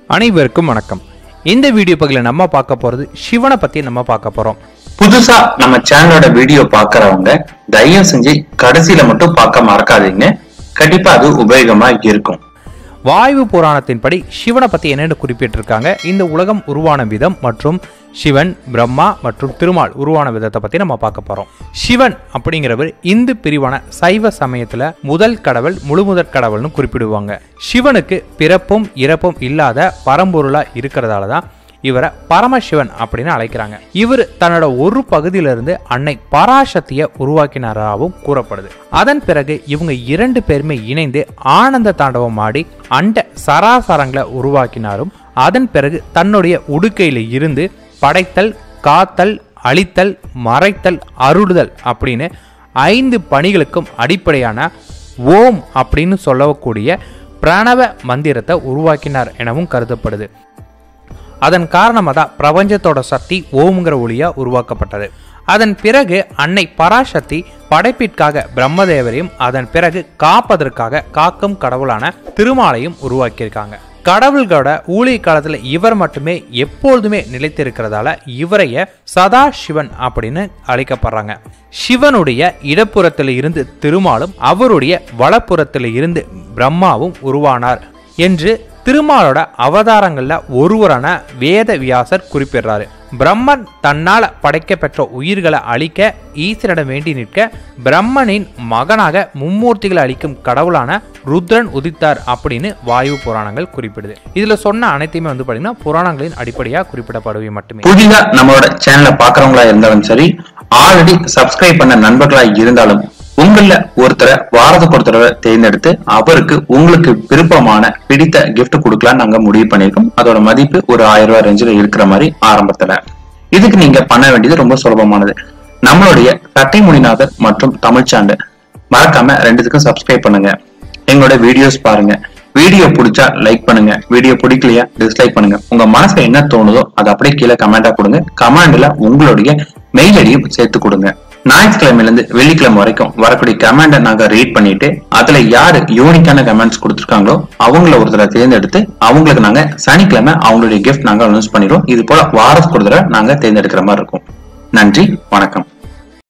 அனைவருக்கும் வணக்கம் இந்த வீடியோ பகுதியில் நம்ம பார்க்க போறது சிவனை பத்தி நம்ம பார்க்க போறோம் புதுசா நம்ம சேனலோட வீடியோ பாக்குறவங்க தயவு செஞ்சு கடைசியில மட்டும் பார்க்க மறக்காதீங்க கண்டிப்பா அது உபயோகமா இருக்கும் வாயு புராணத்தின்படி சிவனை பத்தி என்னென்னு குறிப்பிட்டிருக்காங்க இந்த உலகம் உருவான விதம் மற்றும் சிவன் பிரம்மா மற்றும் திருமால் உருவான விதத்தை பத்தி நம்ம பார்க்க போறோம் சிவன் அப்படிங்கிறவர் இந்து பிரிவான சைவ சமயத்துல முதல் கடவுள் முழுமுதற் கடவுள்னு குறிப்பிடுவாங்க சிவனுக்கு பிறப்பும் இறப்பும் இல்லாத பரம்பொருளா இருக்கிறதால தான் இவரை பரமசிவன் அப்படின்னு அழைக்கிறாங்க இவர் தன்னோட ஒரு பகுதியிலிருந்து அன்னை பராசக்தியை உருவாக்கினாராகவும் கூறப்படுது அதன் பிறகு இவங்க இரண்டு பேருமே இணைந்து ஆனந்த தாண்டவம் ஆடி அண்ட சராசரங்களை உருவாக்கினாரும் அதன் பிறகு தன்னுடைய உடுக்கையில இருந்து படைத்தல் காத்தல் அழித்தல் மறைத்தல் அருளுதல் அப்படின்னு ஐந்து பணிகளுக்கும் அடிப்படையான ஓம் அப்படின்னு சொல்லக்கூடிய பிரணவ மந்திரத்தை உருவாக்கினார் எனவும் கருதப்படுது அதன் காரணமாக தான் பிரபஞ்சத்தோட சக்தி ஓம்ங்கிற ஒளியா உருவாக்கப்பட்டது அதன் பிறகு அன்னை பராசக்தி படைப்பிற்காக பிரம்மதேவரையும் அதன் பிறகு காப்பதற்காக காக்கும் கடவுளான திருமாலையும் உருவாக்கியிருக்காங்க கடவுள்களோட ஊழிய காலத்துல இவர் மட்டுமே எப்பொழுதுமே நிலைத்திருக்கிறதால இவரைய சதா சிவன் அப்படின்னு அழைக்கப்படுறாங்க சிவனுடைய இடப்புறத்தில் இருந்து திருமாலும் அவருடைய வலப்புறத்தில் இருந்து பிரம்மாவும் உருவானார் என்று திருமாலோட அவதாரங்கள்ல ஒருவரான வேத வியாசர் குறிப்பிடுறாரு பிரம்மன் தன்னால படைக்கப்பெற்ற உயிர்களை அழிக்க ஈசனிடம் வேண்டி நிற்க பிரம்மனின் மகனாக மும்மூர்த்திகளை அளிக்கும் கடவுளான ருத்ரன் உதித்தார் அப்படின்னு வாயு புராணங்கள் குறிப்பிடுது இதுல சொன்ன அனைத்தையுமே வந்து பாத்தீங்கன்னா புராணங்களின் அடிப்படையா குறிப்பிடப்படுவை மட்டுமே புதிதா நம்மளோட சேனலை பாக்குறவங்களா இருந்தாலும் சரி ஆல்ரெடி சப்ஸ்கிரைப் பண்ண நண்பர்களா இருந்தாலும் உங்கள ஒருத்தரை வாரத்துக்கு ஒரு தடவை தேர்ந்தெடுத்து அவருக்கு உங்களுக்கு விருப்பமான பிடித்த gift கொடுக்கலாம் நாங்க முடிவு பண்ணியிருக்கோம் அதோட மதிப்பு ஒரு ஆயிரம் ரூபாய் ரேஞ்சில் இருக்கிற மாதிரி ஆரம்பத்துல இதுக்கு நீங்க பண்ண வேண்டியது ரொம்ப சுலபமானது நம்மளுடைய தட்டை மொழிநாதர் மற்றும் தமிழ் சேனல் மறக்காம ரெண்டுத்துக்கும் சப்ஸ்கிரைப் பண்ணுங்க எங்களோட வீடியோஸ் பாருங்க வீடியோ பிடிச்சா லைக் பண்ணுங்க வீடியோ பிடிக்கலையா டிஸ்லைக் பண்ணுங்க உங்க மனசுல என்ன தோணுதோ அதை அப்படியே கீழே கமெண்டா கொடுங்க கமெண்ட்ல உங்களுடைய மெயில் ஐடியும் சேர்த்து கொடுங்க ஞாயிற்றுக்கிழமையில இருந்து வெள்ளிக்கிழமை வரைக்கும் வரக்கூடிய கமெண்டை நாங்க ரீட் பண்ணிட்டு அதுல யாரு யூனிக்கான கமெண்ட்ஸ் கொடுத்துருக்காங்களோ அவங்கள ஒருத்தரை தேர்ந்தெடுத்து அவங்களுக்கு நாங்க சனிக்கிழமை அவங்களுடைய கிஃப்ட் நாங்க அனௌன்ஸ் பண்ணிடுவோம் இது போல வாரத்துக்கு ஒரு தடவை நாங்க தேர்ந்தெடுக்கிற மாதிரி இருக்கும் நன்றி வணக்கம்